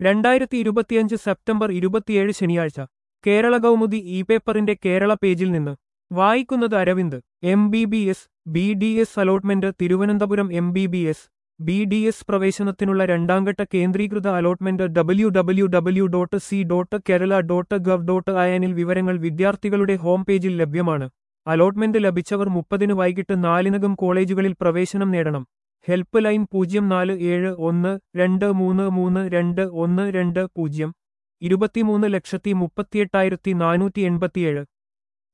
രണ്ടായിരത്തി ഇരുപത്തിയഞ്ച് സെപ്റ്റംബർ ഇരുപത്തിയേഴ് ശനിയാഴ്ച കേരള കൗമുദി ഇ പേപ്പറിന്റെ കേരള പേജിൽ നിന്ന് വായിക്കുന്നത് Aravind M B B S B D S allotment Thiruvananthapuram M B B S B D S പ്രവേശനത്തിനുള്ള രണ്ടാംഘട്ട കേന്ദ്രീകൃത allotment W W W dot C dot Kerala dot gov dot അയനിൽ വിവരങ്ങൾ വിദ്യാർത്ഥികളുടെ ഹോം പേജിൽ ലഭ്യമാണ് അലോട്ട്മെന്റ് ലഭിച്ചവർ മുപ്പതിന് വൈകിട്ട് നാലിനകം കോളേജുകളിൽ പ്രവേശനം നേടണം ഹെൽപ്പ് ലൈൻ പൂജ്യം നാല് ഏഴ് ഒന്ന് രണ്ട് മൂന്ന് മൂന്ന് രണ്ട് ഒന്ന് രണ്ട് പൂജ്യം ഇരുപത്തിമൂന്ന് ലക്ഷത്തി മുപ്പത്തിയെട്ടായിരത്തി നാനൂറ്റി എൺപത്തിയേഴ്